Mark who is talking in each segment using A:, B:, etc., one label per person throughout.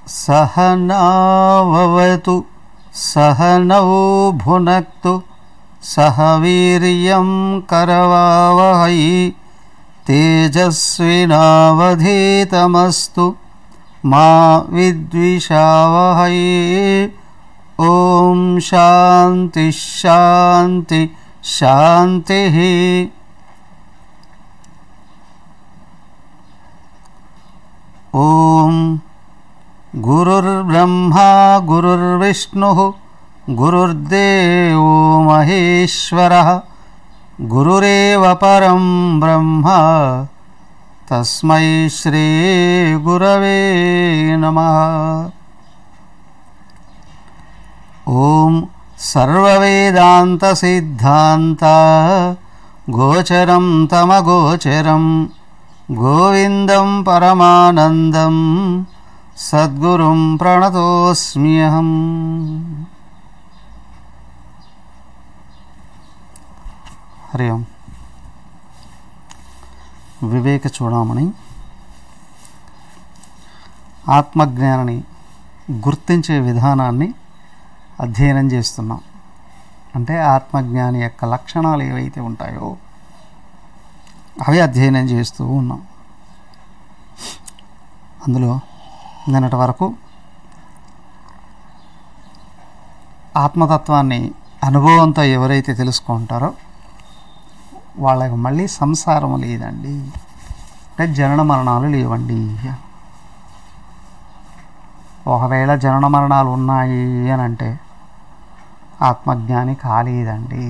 A: सहनाववतु सहनौ भुनक्तु सह वीर्यं करवावहै तेजस्विनावधीतमस्तु मा विद्विषावहै ॐ शान्ति शान्ति शान्तिः ॐ गुरुर्ब्रह्मा गुरुर्विष्णुः गुरुर्देवो महेश्वरः गुरुरेव परं ब्रह्म तस्मै श्रीगुरवे नमः ॐ सर्ववेदान्तसिद्धान्त गोचरं तमगोचरं गोविन्दं परमानन्दं సద్గురుం ప్రణతోస్మ్యహం హరి ఓం వివేక చూడమని ఆత్మజ్ఞానాన్ని గుర్తించే విధానాన్ని అధ్యయనం చేస్తున్నాం అంటే ఆత్మజ్ఞాని యొక్క లక్షణాలు ఏవైతే ఉంటాయో అవి అధ్యయనం చేస్తూ ఉన్నాం అందులో నిన్నటి వరకు ఆత్మతత్వాన్ని అనుభవంతో ఎవరైతే తెలుసుకుంటారో వాళ్ళకి మళ్ళీ సంసారం లేదండి అంటే జనన మరణాలు లేవండి ఒకవేళ జనన మరణాలు ఉన్నాయి అని అంటే ఆత్మజ్ఞాని కాలేదండి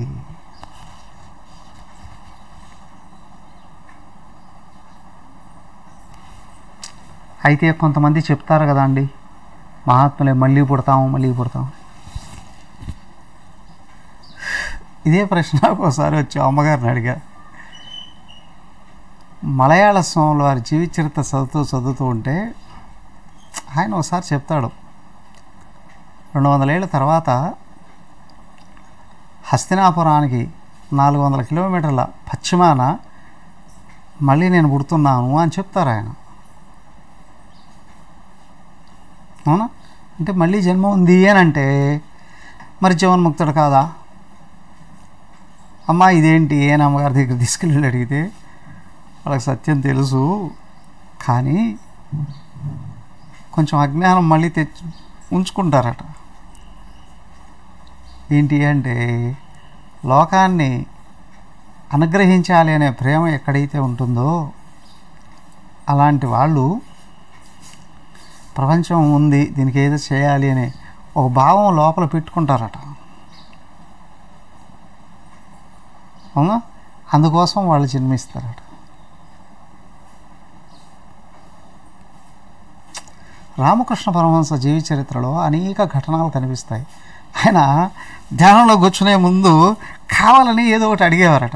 A: అయితే కొంతమంది చెప్తారు కదా అండి మహాత్ములే మళ్ళీ పుడతాము మళ్ళీ పుడతాము ఇదే ప్రశ్న ఒకసారి వచ్చి అమ్మగారిని అడిగా మలయాళ స్వాముల వారి జీవిత చరిత్ర చదువుతూ చదువుతూ ఉంటే ఆయన ఒకసారి చెప్తాడు రెండు వందల ఏళ్ళ తర్వాత హస్తినాపురానికి నాలుగు వందల కిలోమీటర్ల పశ్చిమాన మళ్ళీ నేను పుడుతున్నాను అని చెప్తారు ఆయన అవునా అంటే మళ్ళీ జన్మ ఉంది అని అంటే మరి జీవన్ముక్తుడు కాదా అమ్మ ఇదేంటి ఏ అమ్మగారి దగ్గర తీసుకెళ్ళి అడిగితే వాళ్ళకి సత్యం తెలుసు కానీ కొంచెం అజ్ఞానం మళ్ళీ తెచ్చి ఉంచుకుంటారట ఏంటి అంటే లోకాన్ని అనుగ్రహించాలి అనే ప్రేమ ఎక్కడైతే ఉంటుందో అలాంటి వాళ్ళు ప్రపంచం ఉంది దీనికి ఏదో చేయాలి అనే ఒక భావం లోపల పెట్టుకుంటారట అవునా అందుకోసం వాళ్ళు జన్మిస్తారట రామకృష్ణ పరమహంస జీవిత చరిత్రలో అనేక ఘటనలు కనిపిస్తాయి ఆయన ధ్యానంలో కూర్చునే ముందు కావాలని ఏదో ఒకటి అడిగేవారట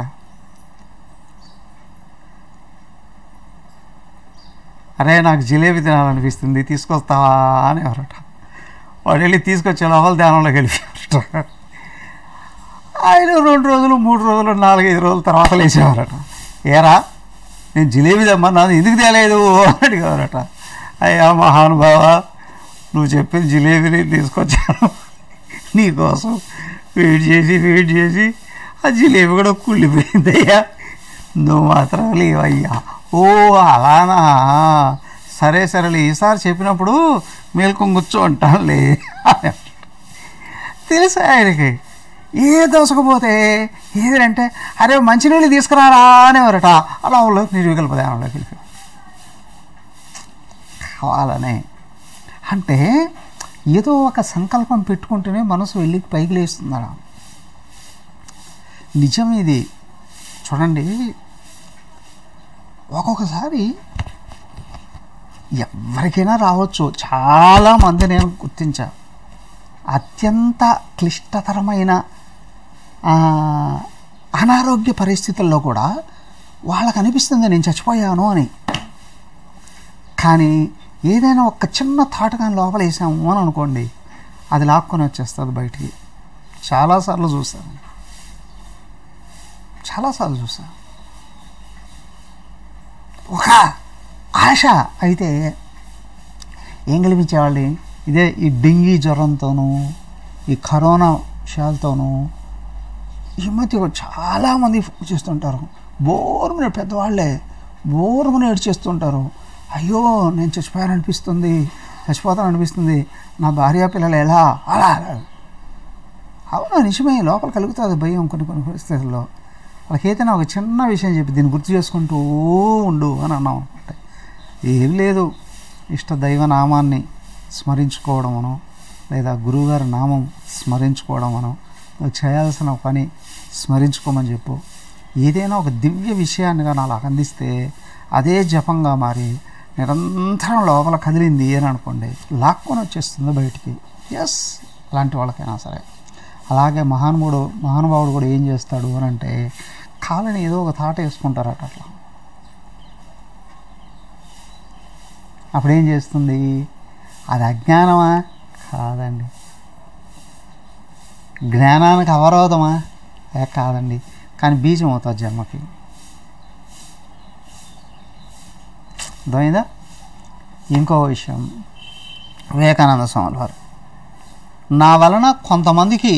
A: అరే నాకు జిలేబీ తినాలనిపిస్తుంది తీసుకొస్తావా అనేవారట వాడు వెళ్ళి తీసుకొచ్చే లోపల ధ్యానంలోకి వెళ్ళిపోయారట ఆయన రెండు రోజులు మూడు రోజులు నాలుగైదు రోజుల తర్వాత లేచేవారట ఏరా నేను జిలేబీ తెమ్మన్నాను ఎందుకు తేలేదు అని అడిగేవారట అయ్యా మహానుభావ నువ్వు చెప్పిన జిలేబీని తీసుకొచ్చాను నీకోసం వెయిట్ చేసి వెయిట్ చేసి ఆ జిలేబీ కూడా కుళ్ళిపోయిందయ్యా నువ్వు మాత్రం లేవయ్యా ఓ అలానా సరే సరేలే ఈసారి చెప్పినప్పుడు మేల్కొని కూర్చో అంటానులే తెలుసు ఆయనకి ఏ దోసకపోతే ఏదంటే అరే మంచినీళ్ళు తీసుకురారా అనేవారట అలా వాళ్ళు నిర్వికల్ప ధ్యానంలోకి వెళ్ళిపోయారు కావాలనే అంటే ఏదో ఒక సంకల్పం పెట్టుకుంటేనే మనసు వెళ్ళి పైకి లేస్తుందా నిజం ఇది చూడండి ఒక్కొక్కసారి ఎవరికైనా రావచ్చు చాలామంది నేను గుర్తించా అత్యంత క్లిష్టతరమైన ఆ, అనారోగ్య పరిస్థితుల్లో కూడా వాళ్ళకు అనిపిస్తుంది నేను చచ్చిపోయాను అని కానీ ఏదైనా ఒక చిన్న థాట్ కానీ లోపల వేసాము అని అనుకోండి అది లాక్కొని వచ్చేస్తుంది బయటికి చాలాసార్లు చూస్తాను చాలాసార్లు చూసాను ఒక ఆశ అయితే ఏం గెలిపించేవాళ్ళు ఇదే ఈ డెంగీ జ్వరంతోనూ ఈ కరోనా విషయాలతోనూ ఈ మధ్య కూడా చాలామంది ఫోన్ చేస్తుంటారు బోరుమని పెద్దవాళ్ళే బోరుమని ఏడ్చేస్తుంటారు అయ్యో నేను చచ్చిపోయాననిపిస్తుంది చచ్చిపోతాను అనిపిస్తుంది నా భార్య పిల్లలు ఎలా అలా అలా. అవునా నిజమే లోపల కలుగుతుంది భయం కొన్ని కొన్ని పరిస్థితుల్లో వాళ్ళకి ఏదైనా ఒక చిన్న విషయం చెప్పి దీన్ని గుర్తు చేసుకుంటూ ఉండు అని అన్నాం అనమాట ఏం లేదు ఇష్ట దైవ నామాన్ని స్మరించుకోవడమనో లేదా గురువుగారి నామం స్మరించుకోవడమనో నువ్వు చేయాల్సిన పని స్మరించుకోమని చెప్పు ఏదైనా ఒక దివ్య విషయాన్ని కానీ అలా అందిస్తే అదే జపంగా మారి నిరంతరం లోపల కదిలింది అని అనుకోండి లాక్కొని వచ్చేస్తుంది బయటికి ఎస్ అలాంటి వాళ్ళకైనా సరే అలాగే మహానుభావుడు మహానుభావుడు కూడా ఏం చేస్తాడు అని అంటే కాలని ఏదో ఒక తాట వేసుకుంటారట అట్లా అప్పుడు ఏం చేస్తుంది అది అజ్ఞానమా కాదండి జ్ఞానానికి అవరోధమా ఏ కాదండి కానీ బీజం అవుతుంది జన్మకి అర్థమైందా ఇంకో విషయం వివేకానంద స్వామి వారు నా వలన కొంతమందికి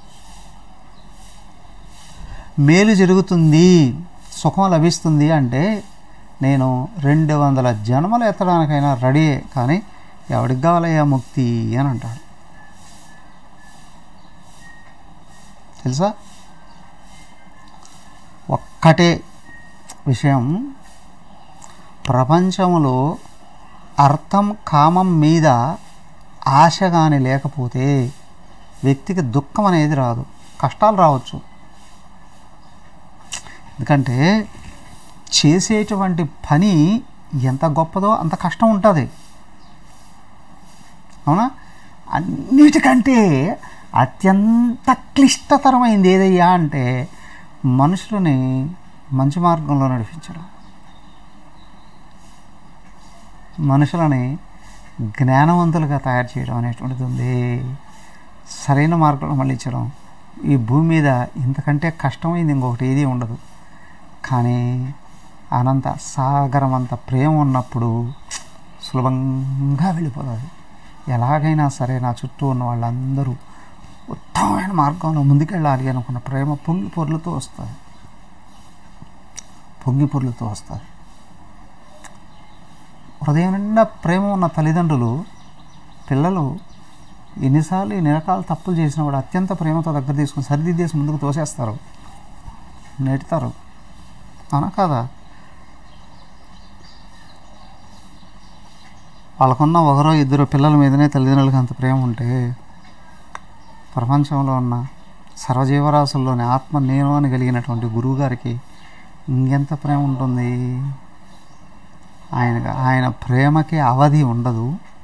A: మేలు జరుగుతుంది సుఖం లభిస్తుంది అంటే నేను రెండు వందల జన్మలు ఎత్తడానికైనా రెడీయే కానీ ఎవడికి కావాలయ్యా ముక్తి అని అంటాడు తెలుసా ఒక్కటే విషయం ప్రపంచంలో అర్థం కామం మీద ఆశ కానీ లేకపోతే వ్యక్తికి దుఃఖం అనేది రాదు కష్టాలు రావచ్చు ఎందుకంటే చేసేటువంటి పని ఎంత గొప్పదో అంత కష్టం ఉంటుంది అవునా అన్నిటికంటే అత్యంత క్లిష్టతరమైంది ఏదయ్యా అంటే మనుషులని మంచి మార్గంలో నడిపించడం మనుషులని జ్ఞానవంతులుగా తయారు చేయడం అనేటువంటిది ఉంది సరైన మార్గంలో మళ్ళించడం ఈ భూమి మీద ఇంతకంటే కష్టమైంది ఇంకొకటి ఏది ఉండదు కానీ అనంత సాగరం అంత ప్రేమ ఉన్నప్పుడు సులభంగా వెళ్ళిపోతుంది ఎలాగైనా సరే నా చుట్టూ ఉన్న వాళ్ళందరూ ఉత్తమమైన మార్గంలో ముందుకెళ్ళాలి అనుకున్న ప్రేమ పొంగి పొర్లుతూ వస్తుంది పొంగి పొర్లుతూ వస్తుంది హృదయం నిండా ప్రేమ ఉన్న తల్లిదండ్రులు పిల్లలు ఎన్నిసార్లు ఎన్ని రకాల తప్పులు చేసినా కూడా అత్యంత ప్రేమతో దగ్గర తీసుకుని సరిదిద్దేసి ముందుకు తోసేస్తారు నెడతారు అవునా కాదా వాళ్ళకున్న ఒకరో ఇద్దరు పిల్లల మీదనే తల్లిదండ్రులకు అంత ప్రేమ ఉంటే ప్రపంచంలో ఉన్న సర్వజీవరాశుల్లోని ఆత్మ నేను అని కలిగినటువంటి గురువుగారికి ఇంకెంత ప్రేమ ఉంటుంది ఆయన ఆయన ప్రేమకి అవధి ఉండదు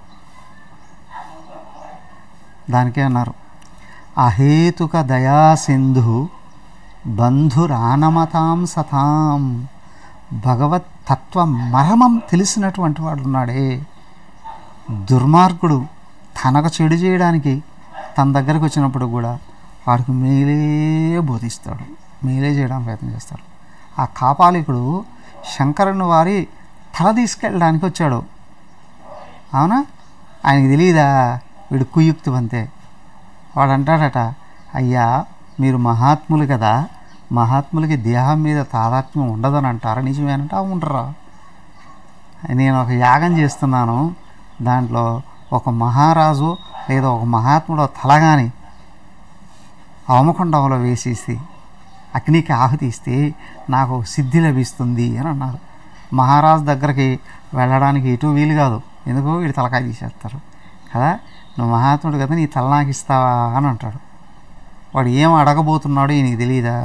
A: దానికే అన్నారు అహేతుక దయా సింధు బంధురానమతాం సతాం భగవత్ తత్వ మర్మం తెలిసినటువంటి వాడు ఉన్నాడే దుర్మార్గుడు తనకు చెడు చేయడానికి తన దగ్గరకు వచ్చినప్పుడు కూడా వాడికి మేలే బోధిస్తాడు మేలే చేయడానికి ప్రయత్నం చేస్తాడు ఆ కాపాలికుడు శంకరుని వారి తల తీసుకెళ్ళడానికి వచ్చాడు అవునా ఆయనకి తెలియదా వీడు కుయుక్తి అంతే వాడు అంటాడట అయ్యా మీరు మహాత్ములు కదా మహాత్ములకి దేహం మీద తాదాత్మ్యం ఉండదని అంటారా నిజమేనంటే ఉండరా నేను ఒక యాగం చేస్తున్నాను దాంట్లో ఒక మహారాజు లేదా ఒక మహాత్ముడు తల కానీ అవమకొండంలో వేసేసి అగ్నికి ఆహుతి ఇస్తే నాకు సిద్ధి లభిస్తుంది అని అన్నారు మహారాజు దగ్గరికి వెళ్ళడానికి ఎటు వీలు కాదు ఎందుకో వీడు తలకాయ తీసేస్తారు కదా నువ్వు మహాత్ముడు కదా నీ తల నాకు ఇస్తావా అని అంటాడు వాడు ఏం అడగబోతున్నాడో ఈయనకి తెలియదా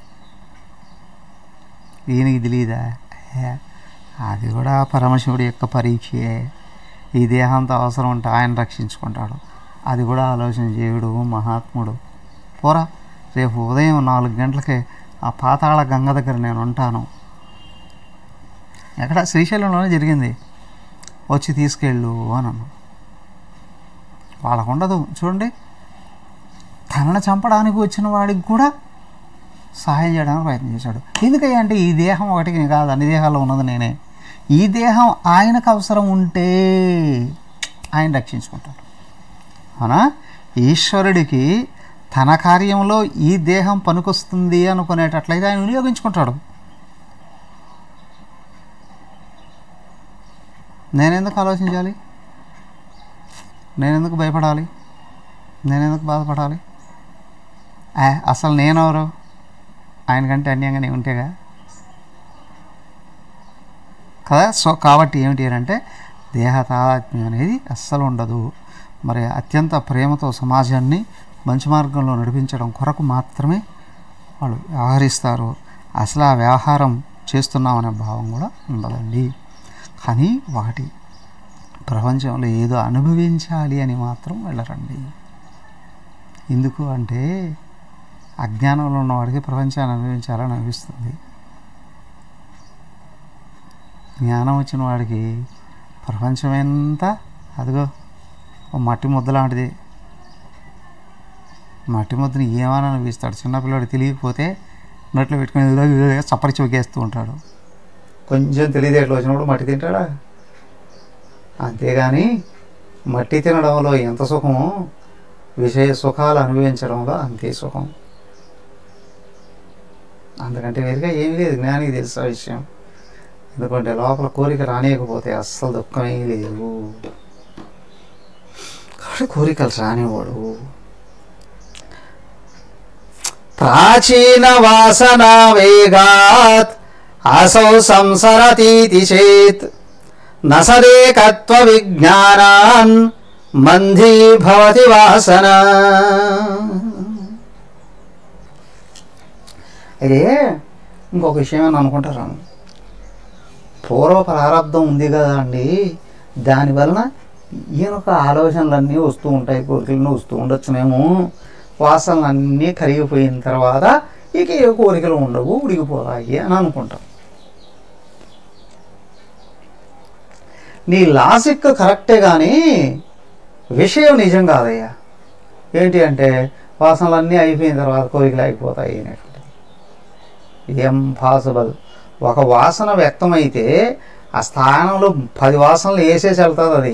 A: ఈయనకి తెలియదా ఏ, అది కూడా పరమశివుడి యొక్క పరీక్షయే ఈ దేహంతో అవసరం ఉంటే ఆయన రక్షించుకుంటాడు అది కూడా ఆలోచన చేయుడు మహాత్ముడు పోరా రేపు ఉదయం నాలుగు గంటలకే ఆ పాతాళ గంగ దగ్గర నేను ఉంటాను ఎక్కడ శ్రీశైలంలోనే జరిగింది వచ్చి తీసుకెళ్ళు అని అన్నాను వాళ్ళకు ఉండదు చూడండి తనను చంపడానికి వచ్చిన వాడికి కూడా సహాయం చేయడానికి ప్రయత్నం చేశాడు ఎందుకయ్యా అంటే ఈ దేహం ఒకటికి కాదు అన్ని దేహాల్లో ఉన్నది నేనే ఈ దేహం ఆయనకు అవసరం ఉంటే ఆయన రక్షించుకుంటాడు అవునా ఈశ్వరుడికి తన కార్యంలో ఈ దేహం పనికొస్తుంది అనుకునేటట్లయితే ఆయన వినియోగించుకుంటాడు నేనెందుకు ఆలోచించాలి నేనెందుకు భయపడాలి నేనెందుకు బాధపడాలి ఆ, అసలు నేనెవరు ఆయనకంటే అన్యంగా నేను ఉంటేగా కదా సో కాబట్టి ఏమిటి అని అంటే దేహ తాదాత్మ్యం అనేది అస్సలు ఉండదు మరి అత్యంత ప్రేమతో సమాజాన్ని మంచి మార్గంలో నడిపించడం కొరకు మాత్రమే వాళ్ళు వ్యవహరిస్తారు అసలు ఆ వ్యవహారం చేస్తున్నామనే భావం కూడా ఉండదండి కానీ వాటి ప్రపంచంలో ఏదో అనుభవించాలి అని మాత్రం వెళ్ళరండి ఎందుకు అంటే అజ్ఞానంలో ఉన్నవాడికి ప్రపంచాన్ని అనుభవించాలని అనిపిస్తుంది జ్ఞానం వచ్చిన వాడికి ప్రపంచం ఎంత అదిగో ఓ మట్టి ముద్ద లాంటిది మట్టి ముద్దని ఏమని అనిపిస్తాడు చిన్నపిల్లాడు తెలియకపోతే నోట్లో పెట్టుకుని చప్పరి చొకేస్తూ ఉంటాడు కొంచెం తెలియదేట్లు వచ్చినప్పుడు మట్టి తింటాడా అంతేగాని మట్టి తినడంలో ఎంత సుఖమో విషయ సుఖాలు అనుభవించడంలో అంతే సుఖం అందుకంటే వేరుగా ఏమీ లేదు జ్ఞానికి తెలుసు ఆ విషయం ఎందుకంటే లోపల కోరిక రానియకపోతే అస్సలు దుఃఖమే లేదు కాబట్టి కోరికలు రానివాడు ప్రాచీన వాసన వేగాత్ అసౌ సంసరతీతి చేత్ నసదేకత్వ విజ్ఞానాన్ మంధీ భవతి వాసన అయితే ఇంకొక విషయం అని అనుకుంటారా పూర్వ ప్రారంధం ఉంది కదా అండి దానివలన ఈయనొక ఆలోచనలన్నీ వస్తూ ఉంటాయి కోరికలన్నీ వస్తూ ఉండొచ్చునేమో వాసనలన్నీ కరిగిపోయిన తర్వాత ఇక ఏ కోరికలు ఉండవు ఉడిగిపోతాయి అని అనుకుంటాం నీ లాజిక్ కరెక్టే కానీ విషయం నిజం కాదయ్యా ఏంటి అంటే వాసనలన్నీ అయిపోయిన తర్వాత కోరికలు అయిపోతాయి అనేటువంటిది ఇంపాసిబుల్ ఒక వాసన వ్యక్తమైతే ఆ స్థానంలో పది వాసనలు వేసేసి వెళ్తుంది అది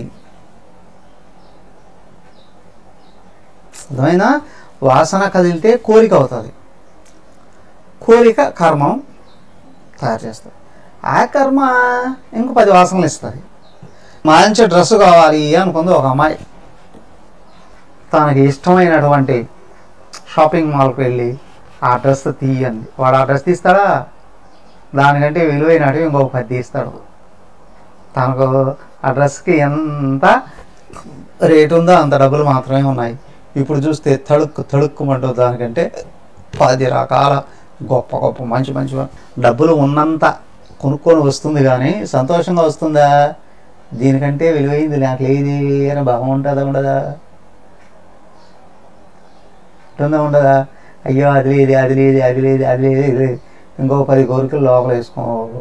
A: అర్థమైనా వాసన కదిలితే కోరిక అవుతుంది కోరిక కర్మం తయారు చేస్తుంది ఆ కర్మ ఇంకో పది వాసనలు ఇస్తుంది మంచి డ్రెస్ కావాలి అనుకుంది ఒక అమ్మాయి తనకి ఇష్టమైనటువంటి షాపింగ్ మాల్కి వెళ్ళి ఆ డ్రెస్ తీయండి వాడు ఆ డ్రెస్ తీస్తాడా దానికంటే విలువైనవి ఇంకొక పది తీస్తాడు తనకు ఆ డ్రెస్కి ఎంత రేటు ఉందో అంత డబ్బులు మాత్రమే ఉన్నాయి ఇప్పుడు చూస్తే తడుక్కు తడుక్కుమంటూ దానికంటే పది రకాల గొప్ప గొప్ప మంచి మంచి డబ్బులు ఉన్నంత కొనుక్కొని వస్తుంది కానీ సంతోషంగా వస్తుందా దీనికంటే విలువైంది నాకు లేది అని భావం ఉంటుందా ఉండదా ఉంటుందా ఉండదా అయ్యో అది లేదు అది లేదు అది లేదు అది లేదు ఇది లేదు ఇంకో పది కోరికలు లోపల వేసుకోవాలి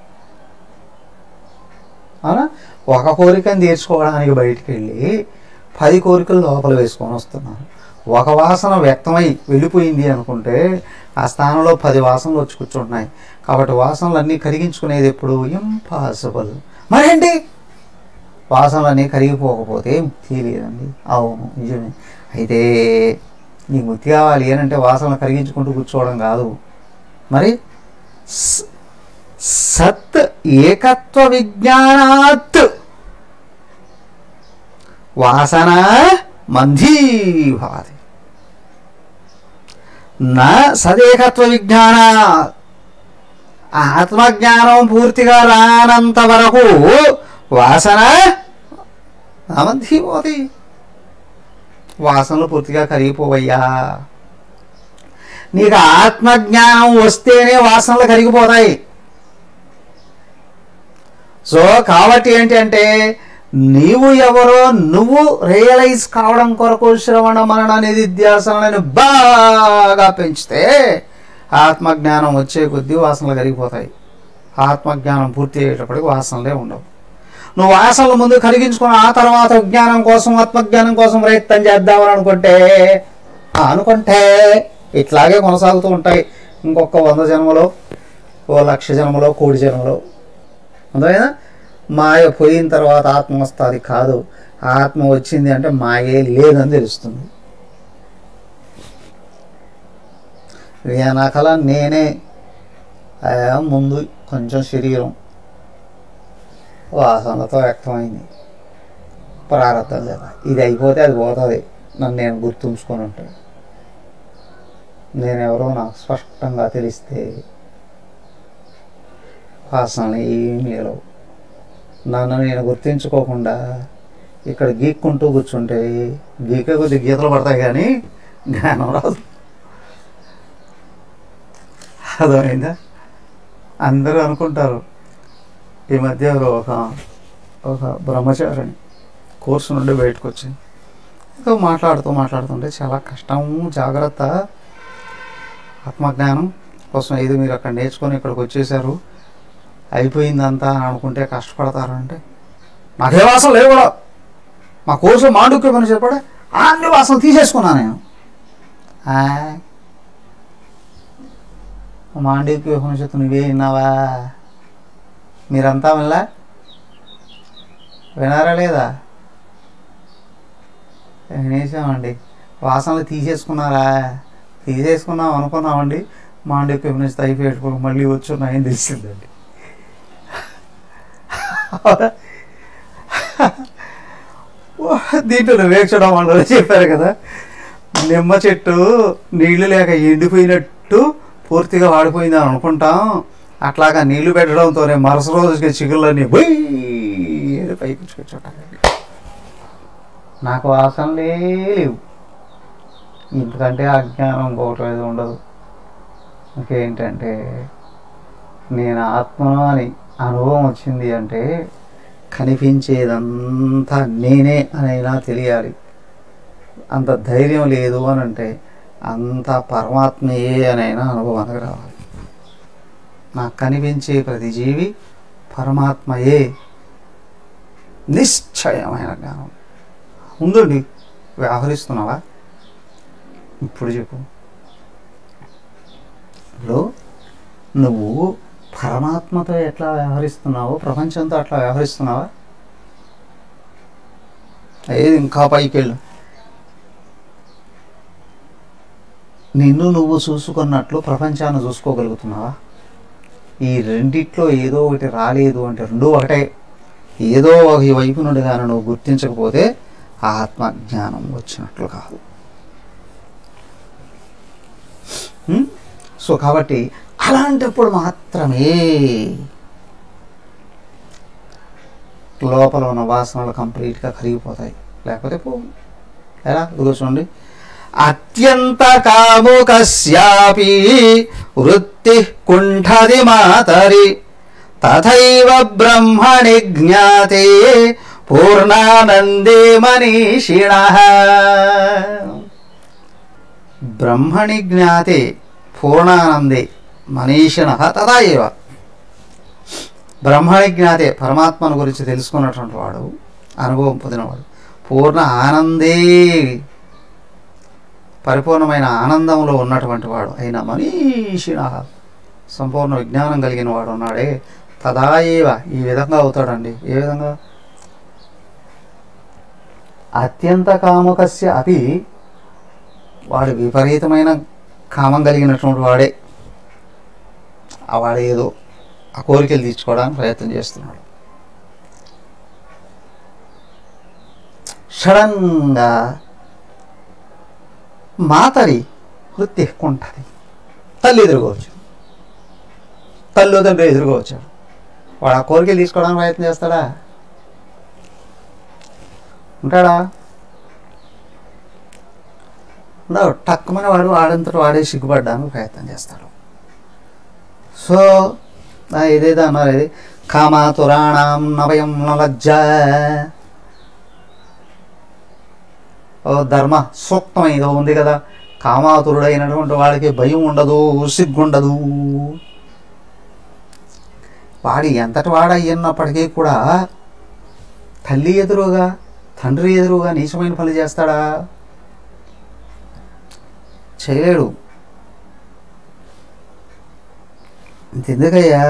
A: అవునా ఒక కోరికను తీర్చుకోవడానికి బయటికి వెళ్ళి పది కోరికలు లోపల వేసుకొని వస్తున్నాను ఒక వాసన వ్యక్తమై వెళ్ళిపోయింది అనుకుంటే ఆ స్థానంలో పది వాసనలు వచ్చి కూర్చుంటున్నాయి కాబట్టి వాసనలు అన్నీ కరిగించుకునేది ఎప్పుడు ఇంపాసిబుల్ మరేంటి వాసనలన్నీ కరిగిపోకపోతే ముక్తి లేదండి అవును నిజమే అయితే నీకు ముక్తి కావాలి ఏనంటే వాసనలు కరిగించుకుంటూ కూర్చోవడం కాదు మరి స- సత్ ఏకత్వ విజ్ఞానాత్ వాసన మంధీభవతి నా సదేకత్వ విజ్ఞాన ఆత్మజ్ఞానం పూర్తిగా రానంత వరకు వాసన అమంధీపోతి వాసనలు పూర్తిగా కరిగిపోవయ్యా నీకు ఆత్మజ్ఞానం వస్తేనే వాసనలు కరిగిపోతాయి సో కాబట్టి ఏంటి అంటే నీవు ఎవరో నువ్వు రియలైజ్ కావడం కొరకు శ్రవణ మరణ నిధిధ్యాసనలను బాగా పెంచితే ఆత్మజ్ఞానం వచ్చే కొద్దీ వాసనలు కరిగిపోతాయి ఆత్మజ్ఞానం పూర్తి అయ్యేటప్పటికి వాసనలే ఉండవు నువ్వు వాసనలు ముందు కరిగించుకుని ఆ తర్వాత జ్ఞానం కోసం ఆత్మజ్ఞానం కోసం ప్రయత్నం చేద్దామని అనుకుంటే ఆ అనుకుంటే ఇట్లాగే కొనసాగుతూ ఉంటాయి ఇంకొక వంద జన్మలో ఓ లక్ష జన్మలో కోటి జన్మలో అర్థమైనా మాయ పోయిన తర్వాత ఆత్మ వస్తుంది కాదు ఆత్మ వచ్చింది అంటే మాయే లేదని తెలుస్తుంది వెనకల నేనే ఆ, ముందు కొంచెం శరీరం వాసనలతో వ్యక్తమైంది ప్రారంభం కదా ఇది అయిపోతే అది పోతుంది నన్ను నేను గుర్తుంచుకొని ఉంటాను నేనెవరో నాకు స్పష్టంగా తెలిస్తే వాసనలు ఏమీ లేవు నన్ను నేను గుర్తించుకోకుండా ఇక్కడ గీక్కుంటూ కూర్చుంటే గీకే కొద్ది గీతలు పడతాయి కానీ జ్ఞానం రాదు అర్థమైందా అందరూ అనుకుంటారు ఈ మధ్య ఎవరో ఒక ఒక బ్రహ్మచారిని కోర్సు నుండి బయటకు వచ్చి ఏదో మాట్లాడుతూ మాట్లాడుతుంటే చాలా కష్టం జాగ్రత్త ఆత్మజ్ఞానం కోసం ఏదో మీరు అక్కడ నేర్చుకొని ఇక్కడికి వచ్చేసారు అయిపోయిందంతా అని అనుకుంటే కష్టపడతారంటే నాకే వాసన లేవు కూడా మా కోర్సు మాండుక్యమని చెప్పాడే అన్ని వాసనలు తీసేసుకున్నాను నేను ఆ, మాండూక్య ఉపనిషత్తు నువ్వే విన్నావా మీరంతా మళ్ళా వినారా లేదా వినేసామండి వాసనలు తీసేసుకున్నారా తీసేసుకున్నాం అనుకున్నామండి మాండూక్య ఉపనిషత్తు అయిపోయి మళ్ళీ వచ్చి ఉన్నాయని తెలిసిందండి దీంట్లో వివేక్షణ వాళ్ళు చెప్పారు కదా నిమ్మ చెట్టు నీళ్లు లేక ఎండిపోయినట్టు పూర్తిగా వాడిపోయింది అని అనుకుంటాం అట్లాగా నీళ్లు పెట్టడంతోనే మరుస రోజుకి చిగుళ్ళని బొయ్యి పైకి వచ్చుకుంటాం నాకు వాసనలే లేవు ఎందుకంటే అజ్ఞానం ఇంకొకటి ఏది ఉండదు ఇంకేంటంటే నేను ఆత్మను అని అనుభవం వచ్చింది అంటే కనిపించేదంతా నేనే అనైనా తెలియాలి అంత ధైర్యం లేదు అని అంటే అంత పరమాత్మయే అనైనా అనుభవానికి రావాలి నాకు కనిపించే ప్రతి జీవి పరమాత్మయే నిశ్చయమైన జ్ఞానం ఉందండి వ్యవహరిస్తున్నావా ఇప్పుడు చెప్పు ఇప్పుడు నువ్వు పరమాత్మతో ఎట్లా వ్యవహరిస్తున్నావో ప్రపంచంతో అట్లా వ్యవహరిస్తున్నావా ఏది ఇంకా పైకి వెళ్ళు నిన్ను నువ్వు చూసుకున్నట్లు ప్రపంచాన్ని చూసుకోగలుగుతున్నావా ఈ రెండిట్లో ఏదో ఒకటి రాలేదు అంటే రెండు ఒకటే ఏదో ఒక వైపు నుండి కానీ నువ్వు గుర్తించకపోతే ఆత్మజ్ఞానం వచ్చినట్లు కాదు ఉం? సో కాబట్టి అలాంటప్పుడు మాత్రమే లోపల ఉన్న వాసనలు కంప్లీట్గా కరిగిపోతాయి లేకపోతే పో ఎలా ఇదిగో చూడండి అత్యంత కాముకస్యాపి వృత్తి కుంఠది మాతరి తథైవ బ్రహ్మణి జ్ఞాతే పూర్ణానందే మనీషిణ బ్రహ్మణి జ్ఞాతే పూర్ణానందే మనీషిణ తథా ఏవ బ్రహ్మణి జ్ఞాతే పరమాత్మను గురించి తెలుసుకున్నటువంటి వాడు అనుభవం పొందినవాడు పూర్ణ ఆనందే పరిపూర్ణమైన ఆనందంలో ఉన్నటువంటి వాడు అయిన మనీషిణ సంపూర్ణ విజ్ఞానం కలిగిన వాడు ఉన్నాడే తదాయేవ ఈ విధంగా అవుతాడండి ఏ విధంగా అత్యంత కాముకస్య అపి వాడు విపరీతమైన కామం కలిగినటువంటి వాడే ఆ వాడు ఏదో ఆ కోరికలు తీర్చుకోవడానికి ప్రయత్నం చేస్తున్నాడు సడన్గా మాతరి వృత్తి ఎక్కువ ఉంటుంది తల్లి ఎదురుకోవచ్చు తల్లి తండ్రి ఎదురుకోవచ్చాడు వాడు ఆ కోరికలు తీసుకోవడానికి ప్రయత్నం చేస్తాడా ఉంటాడా ఉండవు టక్కుమని వాడు వాడంతట వాడే సిగ్గుపడడానికి ప్రయత్నం చేస్తాడు సో ఆ, ఇదేదో అన్నారు ఇది కామాతురాణం నవయం నలజ్జ ఓ ధర్మ సూక్తం ఏదో ఉంది కదా కామాతురుడైనటువంటి వాడికి భయం ఉండదు సిగ్గుండదు వాడి ఎంతటి వాడ అయ్యున్నప్పటికీ కూడా తల్లి ఎదురుగా తండ్రి ఎదురుగా నీచమైన పని చేస్తాడా చేయలేడు ఇంతెందుకయ్యా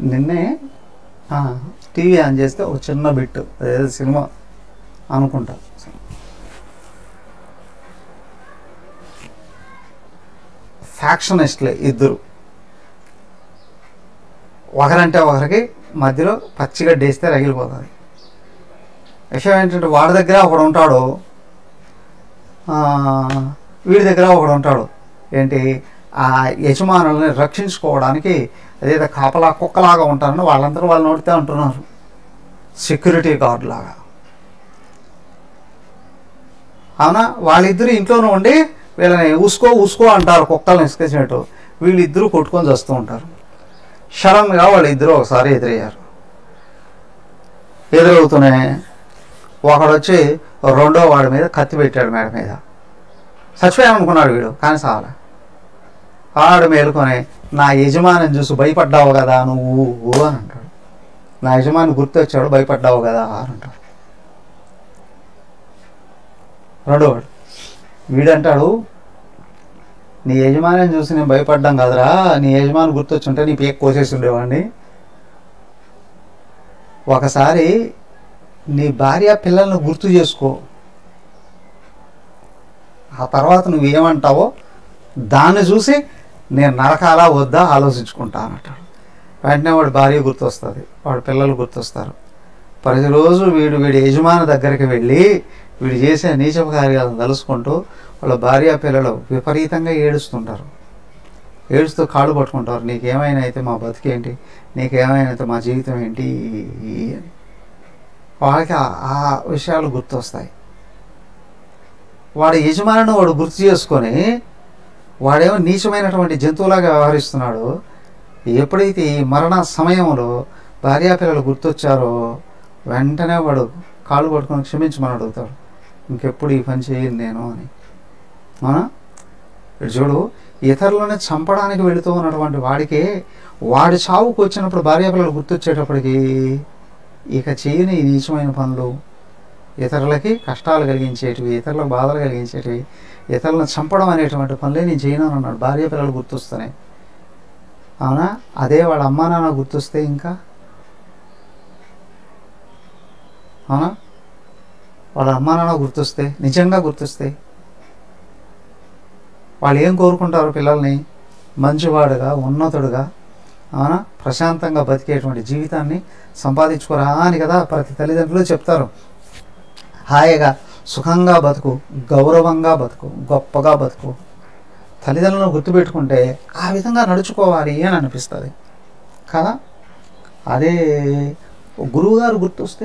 A: నిన్నే టీవీ ఆన్ చేస్తే ఒక చిన్న బిట్ అదేదో సినిమా అనుకుంటా ఫ్యాక్షనిస్ట్లే ఇద్దరు ఒకరంటే ఒకరికి మధ్యలో పచ్చిగా డేస్తే రగిలిపోతుంది విషయం ఏంటంటే వాడి దగ్గర ఒకడు ఉంటాడు ఆ, వీడి దగ్గర ఒకడు ఉంటాడు ఏంటి ఆ యజమానుల్ని రక్షించుకోవడానికి అదేదో కాపలా కుక్కలాగా ఉంటారని వాళ్ళందరూ వాళ్ళు నోడితే ఉంటున్నారు సెక్యూరిటీ గార్డ్ లాగా అవునా వాళ్ళిద్దరు ఇంట్లోనే ఉండి వీళ్ళని ఊసుకో ఊసుకో అంటారు కుక్కల్ని ఇసుకొచ్చినట్టు వీళ్ళిద్దరూ కొట్టుకొని చేస్తూ ఉంటారు సడన్గా వాళ్ళిద్దరూ ఒకసారి ఎదురయ్యారు ఎదురవుతూనే ఒకడు వచ్చి రెండో వాడి మీద కత్తి పెట్టాడు మేడ మీద చచ్చిపోయామనుకున్నాడు వీడు కానీ సాల ఆడు మేలుకొని నా యజమాని చూసి భయపడ్డావు కదా నువ్వు అని అంటాడు నా యజమాని గుర్తొచ్చాడు భయపడ్డావు కదా అని అంటాడు రెండోవాడు వీడంటాడు నీ యజమాని చూసి నేను భయపడ్డాం కదరా నీ యజమాని గుర్తొచ్చుంటే నీ పేక్ కోసేసి ఉండేవాడిని ఒకసారి నీ భార్య పిల్లల్ని గుర్తు చేసుకో ఆ తర్వాత నువ్వేమంటావో దాన్ని చూసి నేను నరకాలా వద్దా ఆలోచించుకుంటా అంటాడు వెంటనే వాడి భార్య గుర్తొస్తుంది వాడి పిల్లలు గుర్తొస్తారు ప్రతిరోజు వీడు వీడి యజమాని దగ్గరికి వెళ్ళి వీడు చేసే నీచ కార్యాలను తలుసుకుంటూ వాళ్ళ భార్య పిల్లలు విపరీతంగా ఏడుస్తుంటారు ఏడుస్తూ కాళ్ళు పట్టుకుంటారు నీకేమైనా అయితే మా బతికేంటి నీకేమైనా అయితే మా జీవితం ఏంటి అని వాళ్ళకి ఆ- ఆ విషయాలు గుర్తొస్తాయి వాడి యజమానిని వాడు గుర్తు చేసుకొని వాడేమో నీచమైనటువంటి జంతువులాగా వ్యవహరిస్తున్నాడు ఎప్పుడైతే ఈ మరణ సమయంలో భార్యాపిల్లలు గుర్తొచ్చారో వెంటనే వాడు కాళ్ళు పట్టుకొని క్షమించమని అడుగుతాడు ఇంకెప్పుడు ఈ పని చేయను నేను అని అవునా ఇటు చూడు ఇతరులను చంపడానికి వెళుతూ ఉన్నటువంటి వాడికి వాడి చావుకు వచ్చినప్పుడు భార్యాపిల్లలు గుర్తొచ్చేటప్పటికి ఇక చేయని ఈ నీచమైన పనులు ఇతరులకి కష్టాలు కలిగించేటివి ఇతరులకు బాధలు కలిగించేటివి ఇతరులను చంపడం అనేటువంటి పనులే నేను చేయను అని అన్నాడు భార్య పిల్లలు గుర్తొస్తున్నాయి అవునా అదే వాళ్ళ అమ్మా నాన్న గుర్తొస్తే ఇంకా అవునా వాళ్ళ అమ్మా నాన్న గుర్తొస్తే నిజంగా గుర్తొస్తే వాళ్ళు ఏం కోరుకుంటారు పిల్లల్ని మంచివాడుగా ఉన్నతుడుగా అవునా ప్రశాంతంగా బతికేటువంటి జీవితాన్ని సంపాదించుకోరా అని కదా ప్రతి తల్లిదండ్రులు చెప్తారు హాయిగా సుఖంగా బతుకు గౌరవంగా బతుకు గొప్పగా బతుకు తల్లిదండ్రులను గుర్తుపెట్టుకుంటే ఆ విధంగా నడుచుకోవాలి అని అనిపిస్తుంది కదా అదే గురువుగారు గుర్తొస్తే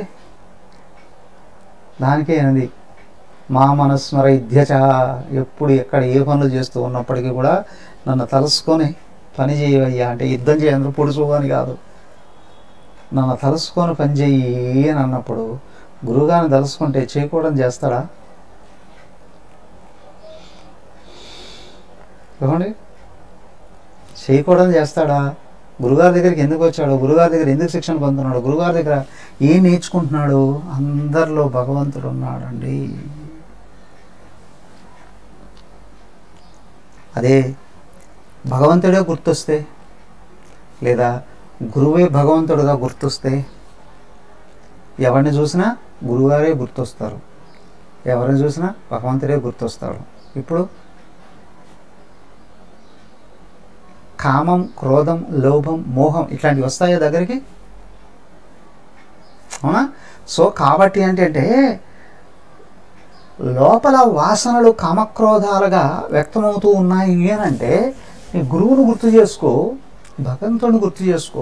A: దానికే అనేది మా మనస్మర ఇధ్యచ ఎప్పుడు ఎక్కడ ఏ పనులు చేస్తూ ఉన్నప్పటికీ కూడా నన్ను తలుసుకొని పని చేయవయ్యా అంటే యుద్ధం చేయందుకు పొడుచు అని కాదు నన్ను తలుసుకొని పని చెయ్యి అని అన్నప్పుడు గురువుగారిని తలుసుకుంటే చేయకూడదు చేస్తాడా చూడండి చేయకూడదు చేస్తాడా గురుగారి దగ్గరికి ఎందుకు వచ్చాడు గురుగారి దగ్గర ఎందుకు శిక్షణ పొందుతున్నాడు గురుగారి దగ్గర ఏం నేర్చుకుంటున్నాడు అందరిలో భగవంతుడు ఉన్నాడండి అదే భగవంతుడే గుర్తొస్తే లేదా గురువే భగవంతుడుగా గుర్తొస్తే ఎవరిని చూసినా గురుగారే గుర్తొస్తారు ఎవరిని చూసినా భగవంతుడే గుర్తొస్తాడు ఇప్పుడు కామం క్రోధం లోభం మోహం ఇట్లాంటివి వస్తాయా దగ్గరికి అవునా సో కాబట్టి ఏంటంటే లోపల వాసనలు కామక్రోధాలుగా వ్యక్తమవుతూ ఉన్నాయి అని అంటే నీ గురువును గుర్తు చేసుకో భగవంతుని గుర్తు చేసుకో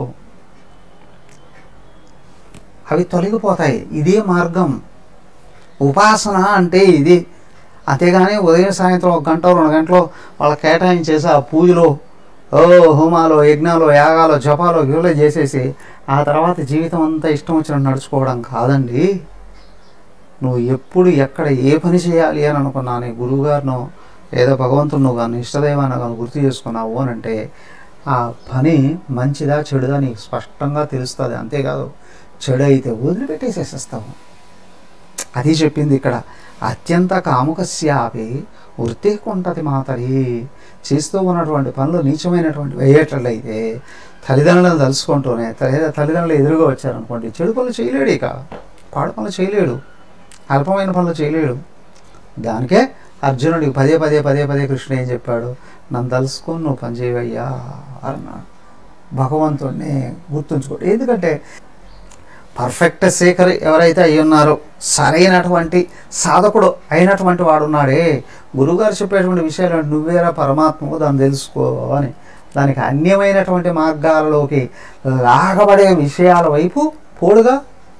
A: అవి తొలగిపోతాయి ఇదే మార్గం ఉపాసన అంటే ఇది అంతేగాని ఉదయం సాయంత్రం ఒక గంట రెండు గంటలు వాళ్ళ కేటాయించేసి ఆ పూజలో ఓ హోమాలు యజ్ఞాలు యాగాలు జపాలు గివులు చేసేసి ఆ తర్వాత జీవితం అంతా ఇష్టం వచ్చినట్టు నడుచుకోవడం కాదండి నువ్వు ఎప్పుడు ఎక్కడ ఏ పని చేయాలి అని అనుకున్నా నీ గురువుగారినో ఏదో భగవంతుడు కానీ ఇష్టదైవాన్ని కానీ గుర్తు చేసుకున్నావు అని అంటే ఆ పని మంచిదా చెడుదా నీకు స్పష్టంగా తెలుస్తుంది అంతేకాదు చెడు అయితే వదిలిపెట్టేసేసేస్తావు అది చెప్పింది ఇక్కడ అత్యంత కాముకస్యాపి వృత్తి కొంటది మాతరి చేస్తూ ఉన్నటువంటి పనులు నీచమైనటువంటి అయ్యేటట్లయితే తల్లిదండ్రులను తలుసుకుంటూనే తల్లి తల్లిదండ్రులు ఎదురుగా వచ్చారనుకోండి చెడు పనులు చేయలేడు ఇక పాడు పనులు చేయలేడు అల్పమైన పనులు చేయలేడు దానికే అర్జునుడికి పదే పదే పదే పదే కృష్ణుడు ఏం చెప్పాడు నన్ను తలుసుకొని నువ్వు పని చేయవయ్యా అన్నాడు భగవంతుడిని గుర్తుంచుకోడు ఎందుకంటే పర్ఫెక్ట్ సేకర్ ఎవరైతే అయి ఉన్నారో సరైనటువంటి సాధకుడు అయినటువంటి వాడు ఉన్నాడే గురువుగారు చెప్పేటువంటి విషయాలు అంటే నువ్వేరా పరమాత్మకు దాన్ని తెలుసుకో అని దానికి అన్యమైనటువంటి మార్గాలలోకి లాగబడే విషయాల వైపు పోడుగా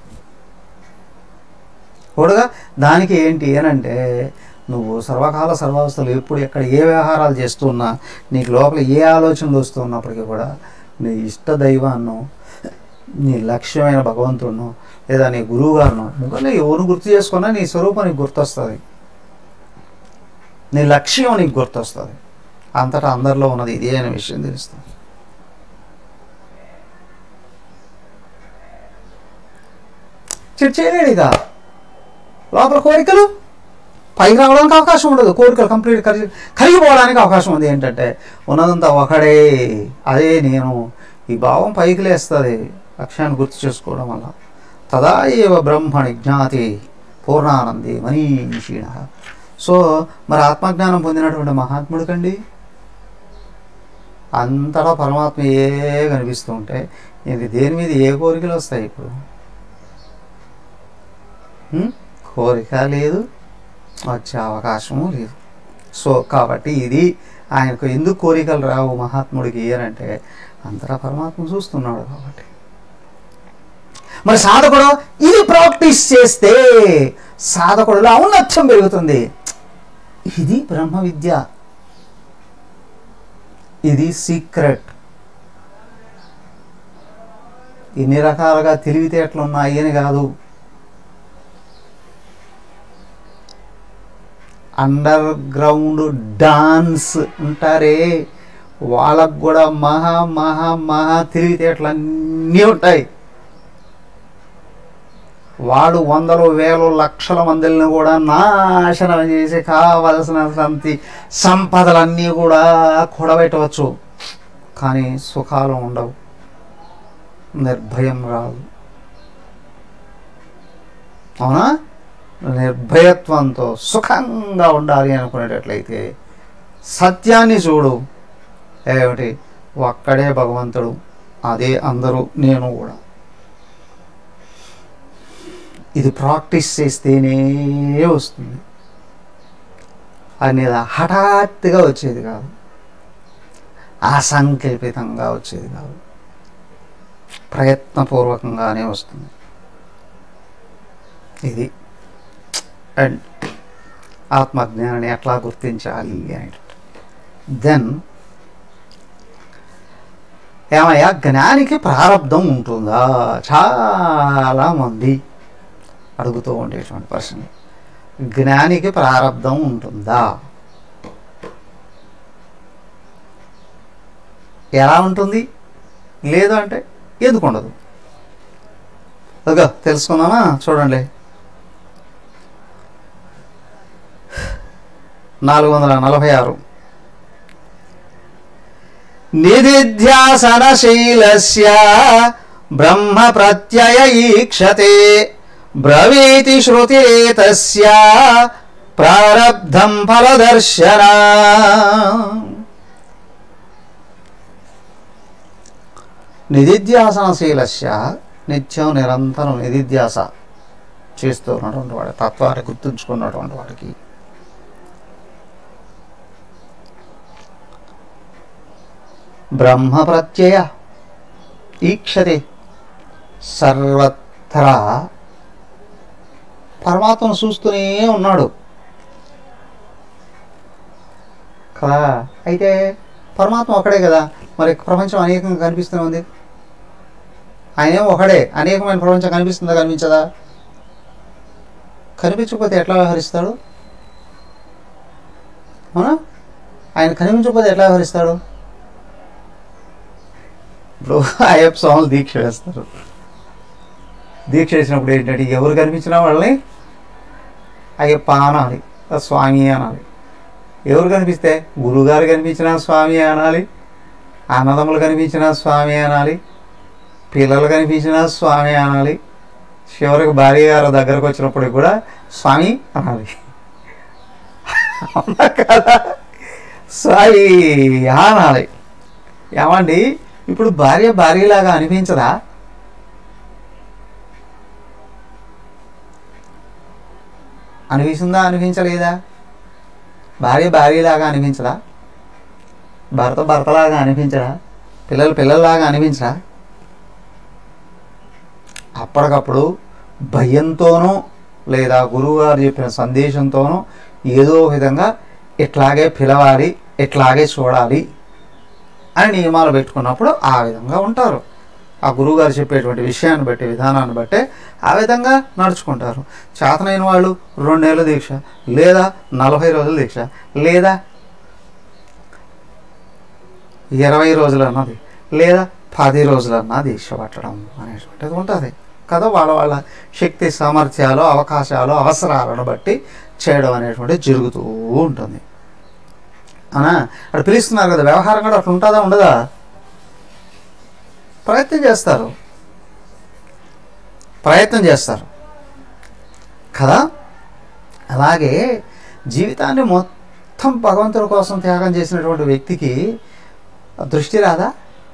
A: పోడుగా దానికి ఏంటి అని అంటే నువ్వు సర్వకాల సర్వావస్థలు ఎప్పుడు ఎక్కడ ఏ వ్యవహారాలు చేస్తున్నా నీకు లోపల ఏ ఆలోచనలు వస్తున్నప్పటికీ కూడా నీ ఇష్ట దైవాన్నో నీ లక్ష్యమైన భగవంతుడినో లేదా నీ గురువు గారినో ముగ్గురు ఎవరు గుర్తు చేసుకున్నా నీ స్వరూపం నీకు గుర్తొస్తుంది నీ లక్ష్యం నీకు గుర్తొస్తుంది అంతటా అందరిలో ఉన్నది ఇదే అనే విషయం తెలుస్తుంది చెడు చేయలేడు ఇక లోపల కోరికలు పైకి రావడానికి అవకాశం ఉండదు కోరికలు కంప్లీట్ కరిగి కరిగిపోవడానికి అవకాశం ఉంది ఏంటంటే ఉన్నదంతా ఒకడే అదే నేను ఈ భావం పైకి లేస్తుంది లక్ష్యాన్ని గుర్తు చేసుకోవడం వల్ల తదా ఏవ బ్రహ్మణి జ్ఞాతి పూర్ణానంది మనీషీణ సో మరి ఆత్మజ్ఞానం పొందినటువంటి మహాత్ముడికండి అంతటా పరమాత్మ ఏ కనిపిస్తూ ఉంటే ఇంక దేని మీద ఏ కోరికలు వస్తాయి ఇప్పుడు ఉం? కోరిక లేదు వచ్చే అవకాశము లేదు సో కాబట్టి ఇది ఆయనకు ఎందుకు కోరికలు రావు మహాత్ముడికి అని అంటే అంతటా పరమాత్మ చూస్తున్నాడు కాబట్టి మరి సాధకుడు ఇది ప్రాక్టీస్ చేస్తే సాధకుడులో ఔన్నత్యం పెరుగుతుంది ఇది బ్రహ్మ విద్య ఇది సీక్రెట్ ఇన్ని రకాలుగా తెలివితేటలు ఉన్నాయి అని కాదు అండర్ గ్రౌండ్ డాన్స్ ఉంటారే వాళ్ళకు కూడా మహా మహా మహా తెలివితేటలు అన్నీ ఉంటాయి వాడు వందలు వేలు లక్షల మందిని కూడా నాశనం చేసి కావలసినటువంటి సంపదలన్నీ కూడా కూడబెట్టవచ్చు కానీ సుఖాలు ఉండవు నిర్భయం రాదు అవునా నిర్భయత్వంతో సుఖంగా ఉండాలి అనుకునేటట్లయితే సత్యాన్ని చూడు ఏమిటి ఒక్కడే భగవంతుడు అదే అందరూ నేను కూడా ఇది ప్రాక్టీస్ చేస్తేనే వస్తుంది అనేది హఠాత్తుగా వచ్చేది కాదు అసంకల్పితంగా వచ్చేది కాదు ప్రయత్నపూర్వకంగానే వస్తుంది ఇది అండ్ ఆత్మజ్ఞానాన్ని ఎట్లా గుర్తించాలి అని దెన్ ఏమయ్యా జ్ఞానికి ప్రారంధం ఉంటుందా చాలా మంది అడుగుతూ ఉండేటువంటి ప్రశ్న జ్ఞానికి ప్రారంధం ఉంటుందా ఎలా ఉంటుంది లేదు అంటే ఎందుకు ఉండదు అదిగో తెలుసుకుందామా చూడండి నాలుగు వందల నలభై ఆరు నిధిధ్యాసనశీలస్య బ్రహ్మ ప్రత్యయ ఈక్షతే బ్రవీతి శృతిరేతస్య ప్రారబ్ధం ఫలదర్శన నిధిధ్యాసనశీలస్య నిత్యం నిరంతరం నిధిధ్యాస చేస్తూ ఉన్నటువంటి వాడి తత్వాన్ని గుర్తుంచుకున్నటువంటి వాడికి బ్రహ్మ ప్రత్యయ ఈక్షతే సర్వత్రా పరమాత్మను చూస్తూనే ఉన్నాడు కదా అయితే పరమాత్మ ఒకడే కదా మరి ప్రపంచం అనేకంగా కనిపిస్తూనే ఉంది ఆయనేమో ఒకడే అనేకమైన ప్రపంచం కనిపిస్తుందా కనిపించదా కనిపించకపోతే ఎట్లా వ్యవహరిస్తాడు అవునా ఆయన కనిపించకపోతే ఎట్లా వ్యవహరిస్తాడు ఇప్పుడు అయ్యప్ప స్వాములు దీక్ష వేస్తారు దీక్ష వేసినప్పుడు ఏంటంటే ఎవరు కనిపించినా వాళ్ళని అయ్యప్ప అనాలి ఆ స్వామి అనాలి ఎవరు కనిపిస్తే గురువుగారు కనిపించిన స్వామి అనాలి అన్నదమ్ములు కనిపించిన స్వామి అనాలి పిల్లలు కనిపించిన స్వామి అనాలి చివరికి భార్య గారు దగ్గరకు వచ్చినప్పుడు కూడా స్వామి అనాలి అవునా కదా స్వామి అనాలి ఏమండి ఇప్పుడు భార్య భార్యలాగా అనిపించదా అనిపిస్తుందా అనిపించలేదా భార్య భార్యలాగా అనిపించదా భర్త భర్తలాగా అనిపించరా పిల్లలు పిల్లల్లాగా అనిపించరా అప్పటికప్పుడు భయంతోనో లేదా గురువుగారు చెప్పిన సందేశంతోనో ఏదో విధంగా ఇట్లాగే పిలవాలి ఇట్లాగే చూడాలి అని నియమాలు పెట్టుకున్నప్పుడు ఆ విధంగా ఉంటారు ఆ గురువుగారు చెప్పేటువంటి విషయాన్ని బట్టి విధానాన్ని బట్టే ఆ విధంగా నడుచుకుంటారు చేతనైన వాళ్ళు రెండేళ్ళ దీక్ష లేదా నలభై రోజుల దీక్ష లేదా ఇరవై రోజులు అన్నది లేదా పది రోజులన్నా దీక్ష పట్టడం అనేటువంటిది ఉంటుంది కదా వాళ్ళ వాళ్ళ శక్తి సామర్థ్యాలు అవకాశాలు అవసరాలను బట్టి చేయడం అనేటువంటిది జరుగుతూ ఉంటుంది అవునా అక్కడ పిలుస్తున్నారు కదా వ్యవహారం కూడా అట్లా ఉంటుందా ఉండదా ప్రయత్నం చేస్తారు ప్రయత్నం చేస్తారు కదా అలాగే జీవితాన్ని మొత్తం భగవంతుడి కోసం త్యాగం చేసినటువంటి వ్యక్తికి దృష్టి రాదా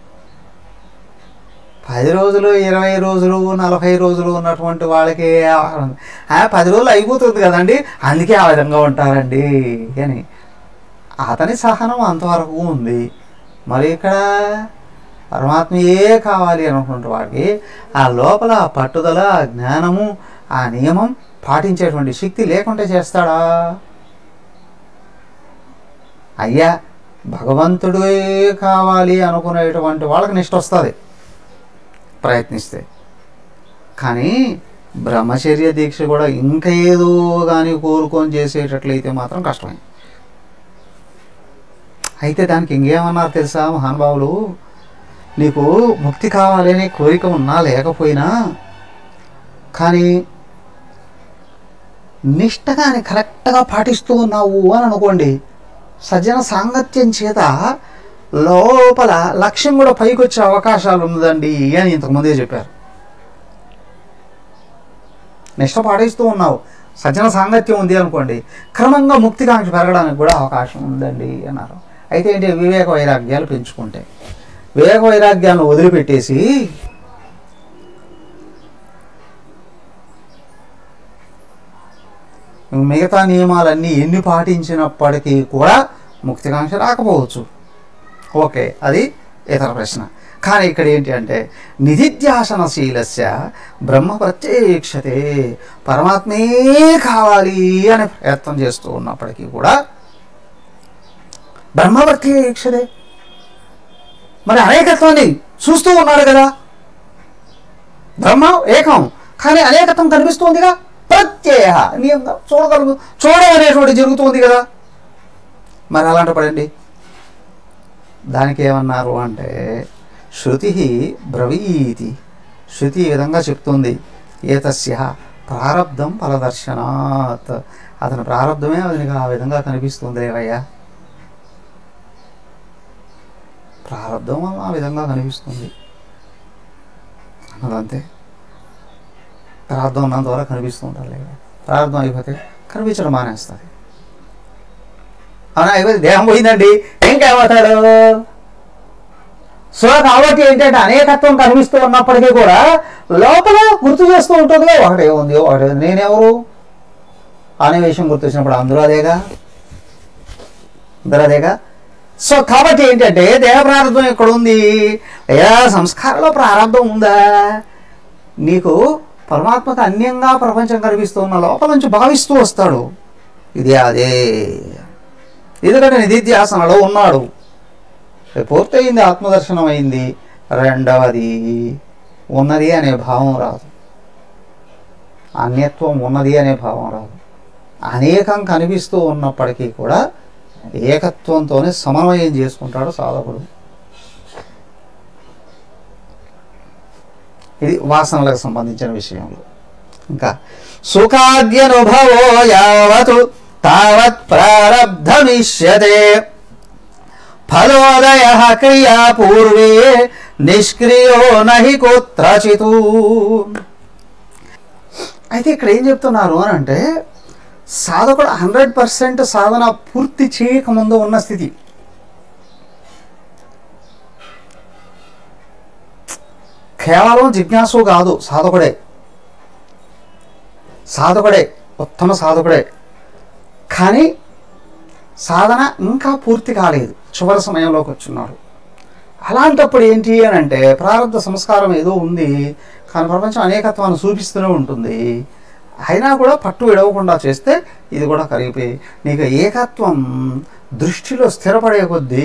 A: పది రోజులు ఇరవై రోజులు నలభై రోజులు ఉన్నటువంటి వాళ్ళకి ఆ పది రోజులు అయిపోతుంది కదండి అందుకే ఆ విధంగా ఉంటారండి అని అతని సహనం అంతవరకు ఉంది మరి ఇక్కడ పరమాత్మయే కావాలి అనుకుంటే వాడికి ఆ లోపల ఆ పట్టుదల ఆ జ్ఞానము ఆ నియమం పాటించేటువంటి శక్తి లేకుంటే చేస్తాడా అయ్యా భగవంతుడే కావాలి అనుకునేటువంటి వాళ్ళకి నిష్ట వస్తుంది ప్రయత్నిస్తే కానీ బ్రహ్మచర్య దీక్ష కూడా ఇంకా ఏదో కానీ కోరుకొని చేసేటట్లయితే మాత్రం కష్టమే అయితే దానికి ఇంకేమన్నారు తెలుసా మహానుభావులు నీకు ముక్తి కావాలనే కోరిక ఉన్నా లేకపోయినా కానీ నిష్టగాని కరెక్ట్గా పాటిస్తూ ఉన్నావు అని అనుకోండి సజ్జన సాంగత్యం చేత లోపల లక్ష్యం కూడా పైకి వచ్చే అవకాశాలు ఉన్నదండి అని ఇంతకుముందే చెప్పారు నిష్ట పాటిస్తూ ఉన్నావు సజ్జన సాంగత్యం ఉంది అనుకోండి క్రమంగా ముక్తికాంక్ష పెరగడానికి కూడా అవకాశం ఉందండి అన్నారు అయితే ఏంటి వివేక వైరాగ్యాలు పెంచుకుంటే వివేక వైరాగ్యాలను వదిలిపెట్టేసి మిగతా నియమాలన్నీ ఎన్ని పాటించినప్పటికీ కూడా ముక్తికాంక్ష రాకపోవచ్చు ఓకే అది ఇతర ప్రశ్న కానీ ఇక్కడ ఏంటి అంటే నిధిధ్యాసనశీలస్య బ్రహ్మ ప్రత్యేక్షతే పరమాత్మే కావాలి అని ప్రయత్నం చేస్తూ ఉన్నప్పటికీ కూడా బ్రహ్మ ప్రత్యేక్షతే మరి అనేకత్వాన్ని చూస్తూ ఉన్నాడు కదా బ్రహ్మ ఏకం కానీ అనేకత్వం కనిపిస్తోందిగా ప్రత్యయ నియంగా చూడగలుగు చూడడం అనేటువంటి జరుగుతుంది కదా మరి అలాంటి పడండి దానికి ఏమన్నారు అంటే శృతి బ్రవీతి శృతి ఈ విధంగా చెప్తుంది ఏతస్య ప్రారబ్ధం ఫలదర్శనాత్ అతని ప్రారబ్ధమే అతనికి ఆ విధంగా కనిపిస్తుంది రేవయ్యా ప్రారంధం వల్ల ఆ విధంగా కనిపిస్తుంది అన్నదంతే ప్రార్థం ఉన్నంత వరకు కనిపిస్తూ ఉంటారు లేక ప్రార్థం అయిపోతే కనిపించడం మానేస్తుంది అవునా అయిపోతే దేహం పోయిందండి ఇంకేమవుతాడు సో కాబట్టి ఏంటంటే అనేకత్వం కనిపిస్తూ ఉన్నప్పటికీ కూడా లోపల గుర్తు చేస్తూ ఉంటుంది ఒకటే ఉంది ఒకటే ఉంది నేనెవరు అనే విషయం గుర్తొచ్చినప్పుడు అందరూ అదేగా అందరూ అదేగా సో కాబట్టి ఏంటంటే దేహ ప్రారంభం ఎక్కడ ఉంది లేదా సంస్కారంలో ప్రారంభం ఉందా నీకు పరమాత్మకు అన్యంగా ప్రపంచం కనిపిస్తున్న లోపల నుంచి భావిస్తూ వస్తాడు ఇది అదే ఎందుకంటే నిధిధ్యాసనలో ఉన్నాడు పూర్తయింది ఆత్మదర్శనం అయింది రెండవది ఉన్నది అనే భావం రాదు అన్యత్వం ఉన్నది అనే భావం రాదు అనేకం కనిపిస్తూ ఉన్నప్పటికీ కూడా ఏకత్వంతోనే సమన్వయం చేసుకుంటాడు సాధకుడు ఇది వాసనలకు సంబంధించిన విషయంలో ఇంకా సుఖాద్యనుభవో యావత్
B: తావత్ ప్రారబ్ధమిష్యతే ఫలోదయ క్రియా పూర్వే నిష్క్రియో నహి కుత్రచితు అయితే ఇక్కడ ఏం చెప్తున్నారు అని అంటే సాధకుడు హండ్రెడ్ పర్సెంట్ సాధన పూర్తి చేయకముందు ఉన్న స్థితి కేవలం జిజ్ఞాసు కాదు సాధకుడే సాధకుడే ఉత్తమ సాధకుడే కానీ సాధన ఇంకా పూర్తి కాలేదు చివరి సమయంలోకి వచ్చున్నాడు అలాంటప్పుడు ఏంటి అని అంటే ప్రారంభ సంస్కారం ఏదో ఉంది కానీ ప్రపంచం అనేకత్వాన్ని చూపిస్తూనే ఉంటుంది అయినా కూడా పట్టు విడవకుండా చేస్తే ఇది కూడా కరిగిపోయి నీకు ఏకత్వం దృష్టిలో స్థిరపడే కొద్దీ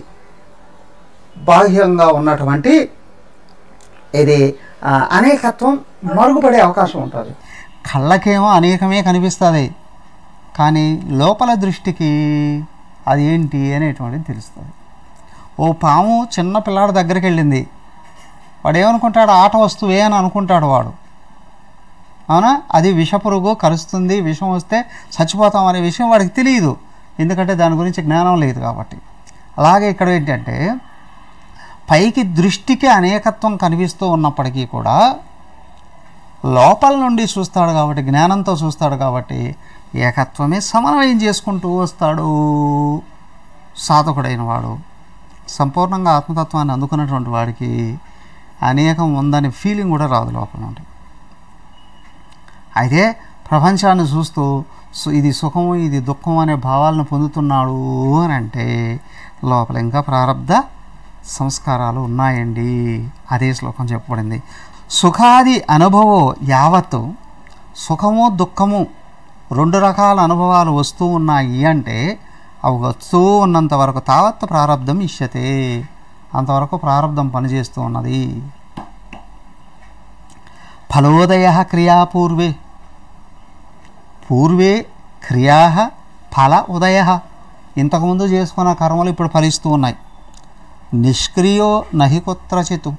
B: బాహ్యంగా ఉన్నటువంటి ఇది ఆ, అనేకత్వం మరుగుపడే అవకాశం ఉంటుంది
A: కళ్ళకేమో అనేకమే కనిపిస్తుంది కానీ లోపల దృష్టికి అది ఏంటి అనేటువంటిది తెలుస్తుంది ఓ పాము చిన్న పిల్లాడి దగ్గరికి వెళ్ళింది వాడు ఏమనుకుంటాడు ఆట వస్తువే అని అనుకుంటాడు వాడు అవునా అది విషపురుగు కరుస్తుంది విషం వస్తే చచ్చిపోతాం అనే విషయం వాడికి తెలియదు ఎందుకంటే దాని గురించి జ్ఞానం లేదు కాబట్టి అలాగే ఇక్కడ ఏంటంటే పైకి దృష్టికి అనేకత్వం కనిపిస్తూ ఉన్నప్పటికీ కూడా లోపల నుండి చూస్తాడు కాబట్టి జ్ఞానంతో చూస్తాడు కాబట్టి ఏకత్వమే సమన్వయం చేసుకుంటూ వస్తాడు సాధకుడైన వాడు సంపూర్ణంగా ఆత్మతత్వాన్ని అందుకున్నటువంటి వాడికి అనేకం ఉందనే ఫీలింగ్ కూడా రాదు లోపల నుండి అయితే ప్రపంచాన్ని చూస్తూ సు- ఇది సుఖము ఇది దుఃఖం అనే భావాలను పొందుతున్నాడు అని అంటే లోపల ఇంకా ప్రారంధ సంస్కారాలు ఉన్నాయండి అదే శ్లోకం చెప్పబడింది సుఖాది అనుభవం యావత్తు సుఖము దుఃఖము రెండు రకాల అనుభవాలు వస్తూ ఉన్నాయి అంటే అవి వస్తూ ఉన్నంత వరకు తావత్ ప్రారంధం ఇష్యతే అంతవరకు ప్రారంధం పనిచేస్తూ ఉన్నది ఫలోదయ క్రియాపూర్వే పూర్వే క్రియా ఫల ఉదయ ఇంతకుముందు చేసుకున్న కర్మలు ఇప్పుడు ఫలిస్తూ ఉన్నాయి నిష్క్రియో నహి కుత్రచితు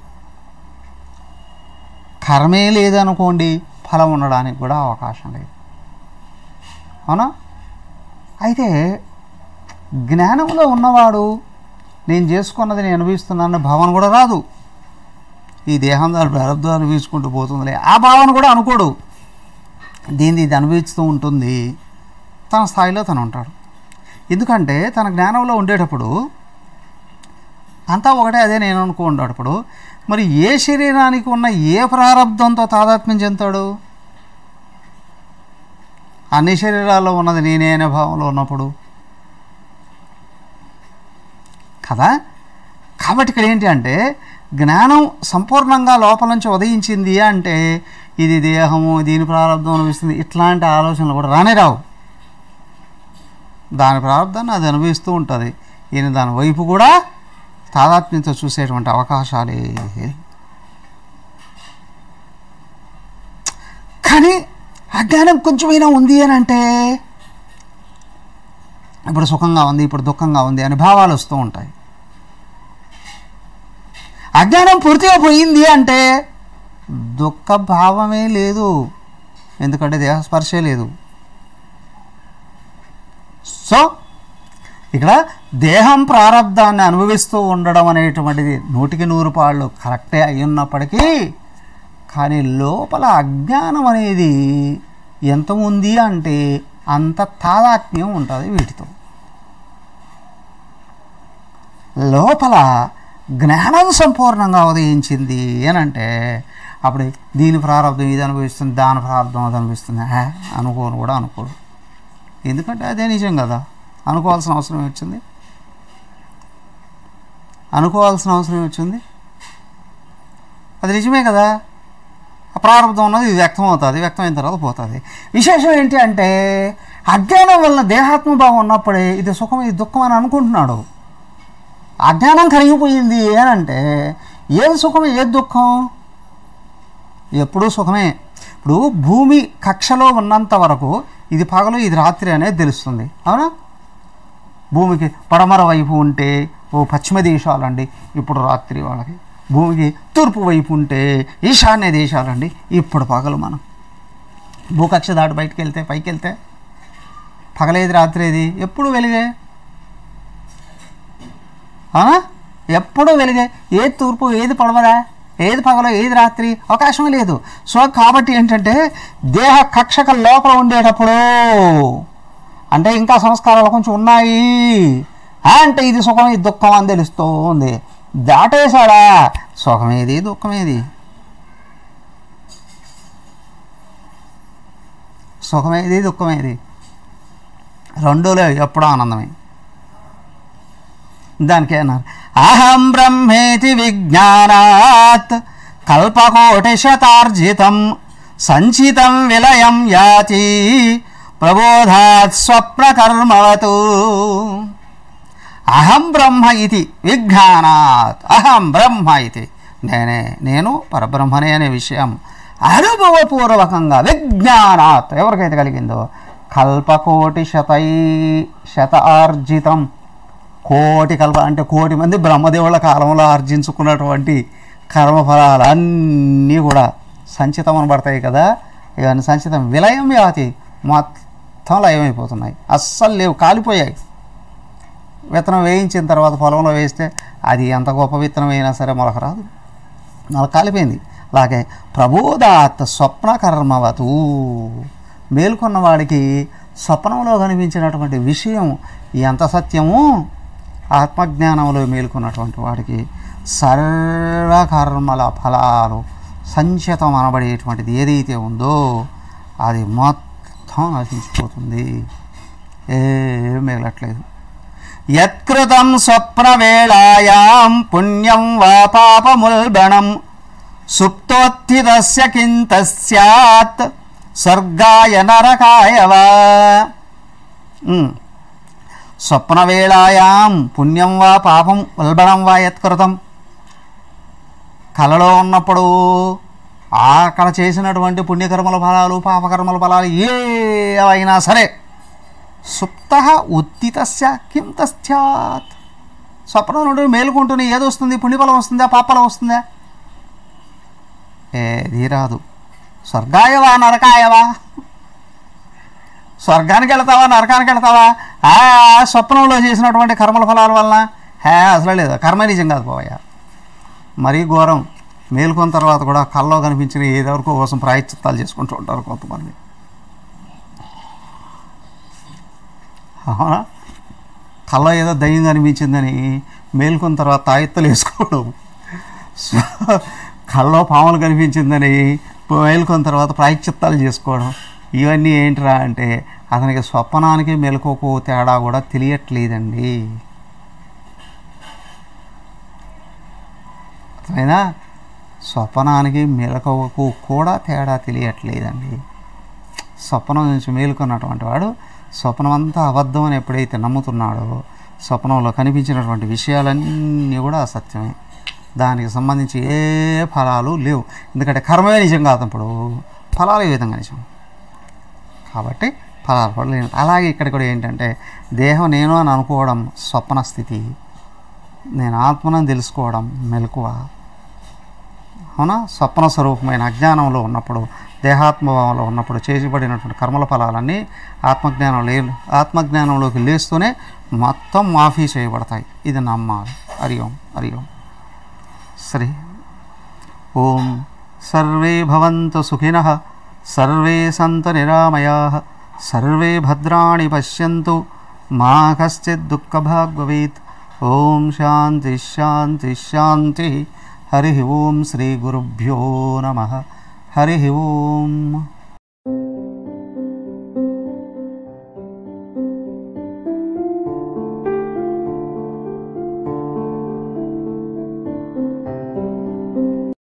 A: కర్మే లేదనుకోండి ఫలం ఉండడానికి కూడా అవకాశం లేదు అవునా అయితే జ్ఞానంలో ఉన్నవాడు నేను చేసుకున్నది నేను అనుభవిస్తున్నాను భావన కూడా రాదు ఈ దేహం దాని ప్రారంభం అనుభవించుకుంటూ పోతుందిలే ఆ భావన కూడా అనుకోడు దీన్ని ఇది అనుభవిస్తూ ఉంటుంది తన స్థాయిలో తను ఉంటాడు ఎందుకంటే తన జ్ఞానంలో ఉండేటప్పుడు అంతా ఒకటే అదే నేను అనుకుంటాడు మరి ఏ శరీరానికి ఉన్న ఏ ప్రారంధంతో తాదాత్మ్యం చెందుతాడు అన్ని శరీరాల్లో ఉన్నది నేనే అనే భావంలో ఉన్నప్పుడు కదా కాబట్టి ఇక్కడ ఏంటి అంటే జ్ఞానం సంపూర్ణంగా లోపల నుంచి ఉదయించింది అంటే ఇది దేహము దీని ప్రారంభం అనిపిస్తుంది ఇట్లాంటి ఆలోచనలు కూడా రానే రావు దాని ప్రారంభాన్ని అది అనుభవిస్తూ ఉంటుంది ఈయన దాని వైపు కూడా తాదాత్మ్యంతో చూసేటువంటి అవకాశాలే కానీ అజ్ఞానం కొంచెమైనా ఉంది అని అంటే ఇప్పుడు సుఖంగా ఉంది ఇప్పుడు దుఃఖంగా ఉంది అనే భావాలు వస్తూ ఉంటాయి అజ్ఞానం పూర్తిగా పోయింది అంటే దుఃఖ భావమే లేదు ఎందుకంటే దేహస్పర్శే లేదు సో ఇక్కడ దేహం ప్రారంధాన్ని అనుభవిస్తూ ఉండడం అనేటువంటిది నూటికి నూరు పాళ్ళు కరెక్టే అయి ఉన్నప్పటికీ కానీ లోపల అజ్ఞానం అనేది ఎంత ఉంది అంటే అంత తాదాత్మ్యం ఉంటుంది వీటితో లోపల జ్ఞానం సంపూర్ణంగా ఉదయించింది అని అంటే అప్పుడు దీని ప్రారంభం ఇది అనుభవిస్తుంది దాని ప్రారంభం అది అనిపిస్తుంది హే అనుకోను కూడా అనుకోడు ఎందుకంటే అదే నిజం కదా అనుకోవాల్సిన అవసరం వచ్చింది అనుకోవాల్సిన అవసరం వచ్చింది అది నిజమే కదా ఆ ప్రారంభం ఉన్నది ఇది వ్యక్తం అవుతుంది వ్యక్తం అయిన తర్వాత పోతుంది విశేషం ఏంటి అంటే అజ్ఞానం వలన దేహాత్మభావం ఉన్నప్పుడే ఇది సుఖం ఇది దుఃఖం అని అనుకుంటున్నాడు అజ్ఞానం కరిగిపోయింది అని అంటే ఏది సుఖం ఏది దుఃఖం ఎప్పుడూ సుఖమే ఇప్పుడు భూమి కక్షలో ఉన్నంత వరకు ఇది పగలు ఇది రాత్రి అనేది తెలుస్తుంది అవునా భూమికి పడమర వైపు ఉంటే ఓ పశ్చిమ దేశాలండి ఇప్పుడు రాత్రి వాళ్ళకి భూమికి తూర్పు వైపు ఉంటే ఈశాన్య దేశాలండి ఇప్పుడు పగలు మనం భూకక్ష దాటి బయటికి వెళ్తే పైకి వెళ్తే పగలేది రాత్రి ఏది ఎప్పుడు వెలిగే అవునా ఎప్పుడూ వెలిగే ఏది తూర్పు ఏది పడవదా ఏది పగలో ఏది రాత్రి అవకాశం లేదు సో కాబట్టి ఏంటంటే దేహ కక్షక లోపల ఉండేటప్పుడు అంటే ఇంకా సంస్కారాలు కొంచెం ఉన్నాయి ఆ అంటే ఇది సుఖం ఇది దుఃఖం అని తెలుస్తూ ఉంది దాటేశాడా సుఖమేది దుఃఖమేది సుఖమేది దుఃఖమేది రెండోలే ఎప్పుడూ ఆనందమే దానికి అన్నారు అహం బ్రహ్మేతి విజ్ఞానాత్ కల్పకోటి శతార్జితం సంచితం విలయం యాతి ప్రబోధాత్ స్వప్నకర్మవతు అహం బ్రహ్మ ఇది విజ్ఞానాత్ అహం బ్రహ్మ ఇది నేనే నేను పరబ్రహ్మనే అనే విషయం అనుభవపూర్వకంగా విజ్ఞానాత్ ఎవరికైతే కలిగిందో కల్పకోటి శతై శత ఆర్జితం కోటి కల్ప అంటే కోటి మంది బ్రహ్మదేవుల కాలంలో ఆర్జించుకున్నటువంటి కర్మఫలాలు అన్నీ కూడా సంచితం అనబడతాయి కదా ఇవన్నీ సంచితం విలయం వ్యాతి మొత్తం లయమైపోతున్నాయి అస్సలు లేవు కాలిపోయాయి విత్తనం వేయించిన తర్వాత పొలంలో వేస్తే అది ఎంత గొప్ప విత్తనం అయినా సరే మొలక రాదు మొలక కాలిపోయింది అలాగే ప్రబోధాత్ స్వప్న కర్మవతు మేల్కొన్న వాడికి స్వప్నంలో కనిపించినటువంటి విషయం ఎంత సత్యము ఆత్మజ్ఞానంలో మేల్కొన్నటువంటి వాడికి సర్వకర్మల ఫలాలు సంచితం అనబడేటువంటిది ఏదైతే ఉందో అది మొత్తం నశించిపోతుంది ఏం మిగలట్లేదు యత్కృతం స్వప్నవేళాయాం పుణ్యం వా పాపముల్బణం సుప్తోత్థితస్య కింత స్యాత్ స్వర్గాయ నరకాయ వా ఉమ్. స్వప్నవేళాయాం పుణ్యం వా పాపం ఉల్బణం వా యత్కృతం కలలో ఉన్నప్పుడు ఆ అక్కడ చేసినటువంటి పుణ్యకర్మల ఫలాలు పాపకర్మల ఫలాలు ఏవైనా సరే సుప్త ఉత్తితస్య కిం తస్యాత్ స్వప్నం నుండి మేలుకుంటూనే ఏది వస్తుంది పుణ్యఫలం వస్తుందా పాపఫలం వస్తుందా ఏది రాదు స్వర్గాయవా నరకాయవా స్వర్గానికి వెళ్తావా నరకానికి వెళ్తావా ఆ స్వప్నంలో చేసినటువంటి కర్మల ఫలాల వలన హే అసలు లేదు కర్మ నిజం కాదు పోవయ్యా మరీ ఘోరం మేలుకున్న తర్వాత కూడా కల్లో కనిపించిన ఏదెవరికో కోసం ప్రాయశ్చిత్తాలు చేసుకుంటూ ఉంటారు కొంతమంది అవునా కల్లో ఏదో దయ్యం కనిపించిందని మేలుకున్న తర్వాత తాయెత్తలు వేసుకోవడం సో, కల్లో పాములు కనిపించిందని మేలుకున్న తర్వాత ప్రాయశ్చిత్తాలు చేసుకోవడం ఇవన్నీ ఏంటిరా అంటే అతనికి స్వప్నానికి మెలకువకు తేడా కూడా తెలియట్లేదండి అర్థమైనా స్వప్నానికి మెలకువకు కూడా తేడా తెలియట్లేదండి స్వప్నం నుంచి మేలుకున్నటువంటి వాడు స్వప్నం అంతా అబద్ధం అని ఎప్పుడైతే నమ్ముతున్నాడో స్వప్నంలో కనిపించినటువంటి విషయాలన్నీ కూడా అసత్యమే దానికి సంబంధించి ఏ ఫలాలు లేవు ఎందుకంటే కర్మమే నిజం కాదు అప్పుడు ఫలాలు ఏ విధంగా నిజం కాబట్టి ఫలాలు కూడా లేవు అలాగే ఇక్కడ కూడా ఏంటంటే దేహం నేను అని అనుకోవడం స్వప్న స్థితి నేను ఆత్మను తెలుసుకోవడం మెలకువ అవునా స్వప్న స్వరూపమైన అజ్ఞానంలో ఉన్నప్పుడు దేహాత్మభావంలో ఉన్నప్పుడు చేసిబడినటువంటి కర్మల ఫలాలన్నీ ఆత్మజ్ఞానం లే ఆత్మజ్ఞానంలోకి లేస్తూనే మొత్తం మాఫీ చేయబడతాయి ఇది నమ్మాలి హరి ఓం హరి ఓం సరే ఓం సర్వే భవంతు సుఖినః సర్వే సంతు నిరామయా సర్వే భద్రాణి పశ్యంతు మా కశ్చిత్ దుఃఖభాగ్ భవేత్ ఓం శాంతి శాంతి శాంతి హరి ఓం శ్రీ గురుభ్యో నమ హరి ఓం